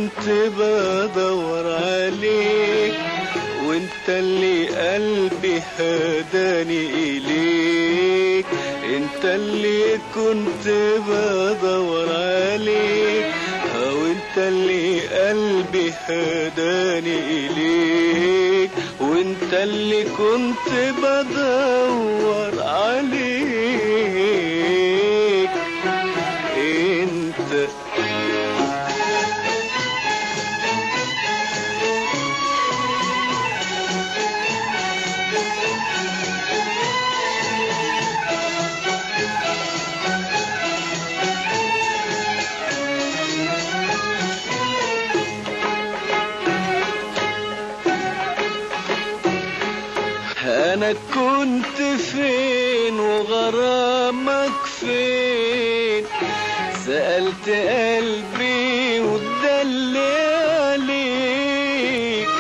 كنت بدور عليك وانت اللي قلبي هداني اليك انت اللي كنت بدور عليك وانت اللي قلبي هداني اليك وانت اللي كنت بدور عليك انت انا كنت فين وغرامك فين سألت قلبي ودلي عليك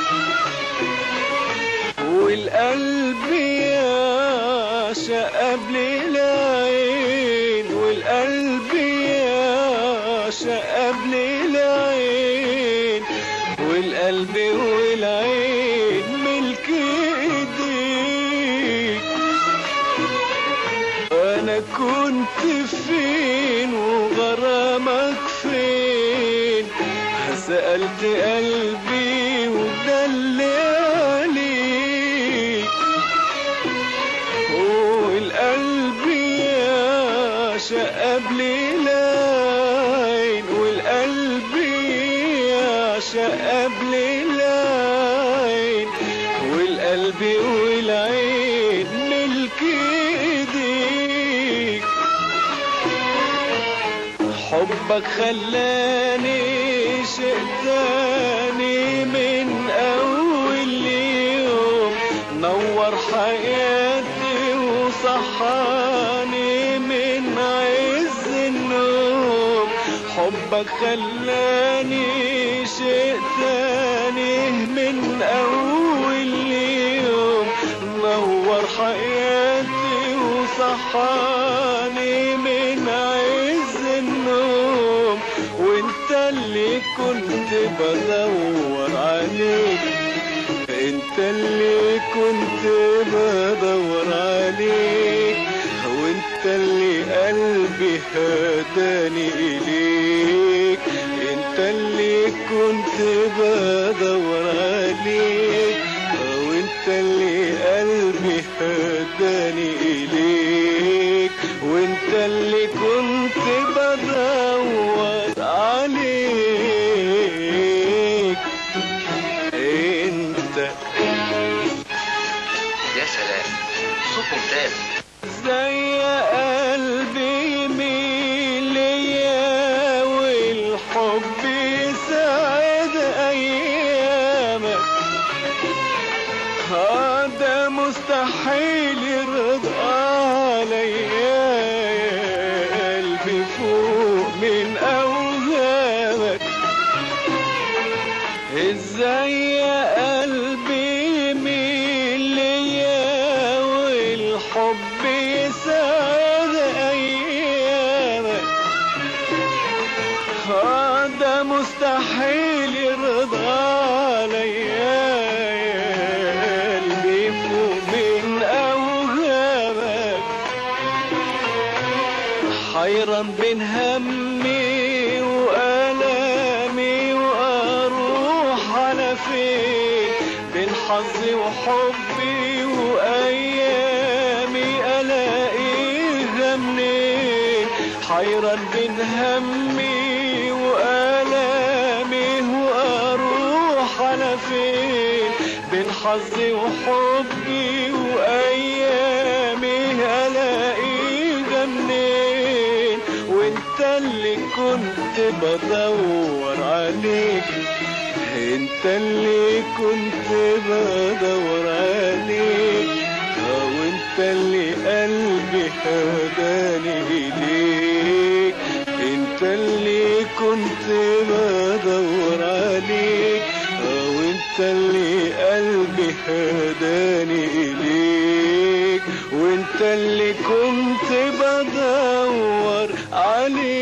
والقلب يعشق قبل العين والقلب يعشق قبل العين والقلب والعين ملك ايديك انا كنت فين وغرامك فين سألت قلبي ودلي عليك والقلب يعشق قبل العين والقلب يعشق قبل العين والقلب والعين ملك ايديك حبك خلاني شئتاني من اول يوم نور حياتي وصحاني من عز النوم حبك خلاني شئتاني من اول يوم نور حياتي وصحاني من عز النوم وانت اللي كنت بدور عليك انت اللي كنت بدور عليك وانت اللي قلبي هداني اليك انت اللي كنت بدور عليك وانت اللي قلبي هداني اليك وانت اللي كنت بدور عليك انت يا سلام صوت ممتاز زي قلبي يميل ليا والحب يسعد ايامك هذا مستحيل يرضى عليا يا قلبي فوق من اوهامك ازاي يا قلبي يميل ليا والحب يسعد ايامك هذا مستحيل يرضى عليا يا قلبي فوق من اوهامك حيران بين همي وألامي وأروح على فين بين حظي وحبي وأيامي ألاقيها منين حيران بين همي وألامي وأروح على فين بين حظي وحبي وأيامي ألاقيها منين وانت اللي كنت بدور عليك انت اللي كنت بدور عليك اه وانت اللي قلبي هداني اليك انت اللي كنت بدور عليك اه وانت اللي قلبي هداني اليك وانت اللي كنت بدور عليك